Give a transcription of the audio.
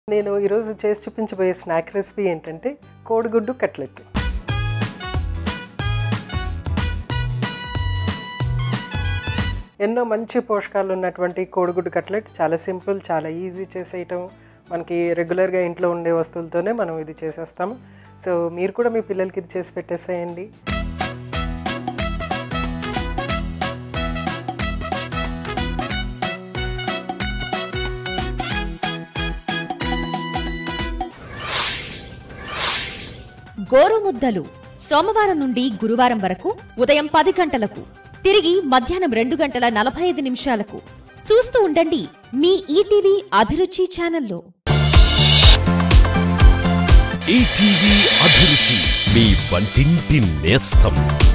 నేను ఈరోజు చేసి చూపించబోయే స్నాక్ రెసిపీ ఏంటంటే కోడిగుడ్డు కట్లెట్ ఎన్నో మంచి పోషకాలు ఉన్నటువంటి కోడిగుడ్డు కట్లెట్ చాలా సింపుల్ చాలా ఈజీ చేసేయటం మనకి రెగ్యులర్గా ఇంట్లో ఉండే వస్తువులతోనే మనం ఇది చేసేస్తాము సో మీరు కూడా మీ పిల్లలకి ఇది చేసి పెట్టేసేయండి గోరుముద్దలు సోమవారం నుండి గురువారం వరకు ఉదయం పది గంటలకు తిరిగి మధ్యాహ్నం రెండు గంటల నలభై ఐదు నిమిషాలకు చూస్తూ ఉండండి మీ ఈటీవీ అభిరుచి ఛానల్లో ఈటీవీ అభిరుచి మీ వంటింటి నేస్తం